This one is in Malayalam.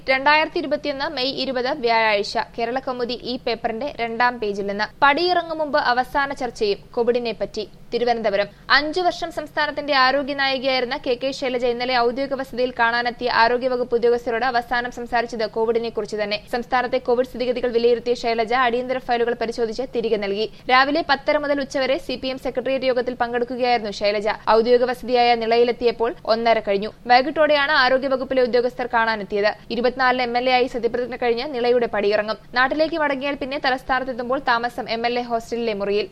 രണ്ടായിരത്തി ഇരുപത്തിയൊന്ന് മെയ് ഇരുപത് വ്യാഴാഴ്ച കേരള കൗമുദി ഈ പേപ്പറിന്റെ രണ്ടാം പേജിൽ നിന്ന് പടിയിറങ്ങും മുമ്പ് അവസാന ചർച്ചയും കോവിഡിനെ പറ്റി തിരുവനന്തപുരം അഞ്ചു വർഷം സംസ്ഥാനത്തിന്റെ ആരോഗ്യ നായികയായിരുന്ന കെ കെ ശൈലജ ഇന്നലെ ഔദ്യോഗിക വസതിയിൽ കാണാനെത്തിയ ആരോഗ്യവകുപ്പ് ഉദ്യോഗസ്ഥരോട് അവസാനം സംസാരിച്ചത് കോവിഡിനെ കുറിച്ച് തന്നെ സംസ്ഥാനത്തെ കോവിഡ് സ്ഥിതിഗതികൾ വിലയിരുത്തിയ ശൈലജ അടിയന്തര ഫയലുകൾ പരിശോധിച്ച് തിരികെ നൽകി രാവിലെ പത്തര മുതൽ ഉച്ചവരെ സി പി എം സെക്രട്ടേറിയറ്റ് യോഗത്തിൽ പങ്കെടുക്കുകയായിരുന്നു ശൈലജ ഔദ്യോഗിക വസതിയായ നിളയിലെത്തിയപ്പോൾ ഒന്നര കഴിഞ്ഞു വൈകിട്ടോടെയാണ് ആരോഗ്യവകുപ്പിലെ ഉദ്യോഗസ്ഥർ കാണാനെത്തിയത് ഇരുപത്തിനാലിന് എം എൽ എ ആയി സത്യപ്രതിജ്ഞ കഴിഞ്ഞ് നിളയുടെ പടിയിറങ്ങും നാട്ടിലേക്ക് മടങ്ങിയാൽ പിന്നെ തലസ്ഥാനത്തെത്തുമ്പോൾ താമസം എം എൽ എ ഹോസ്റ്റലിലെ മുറിയിൽ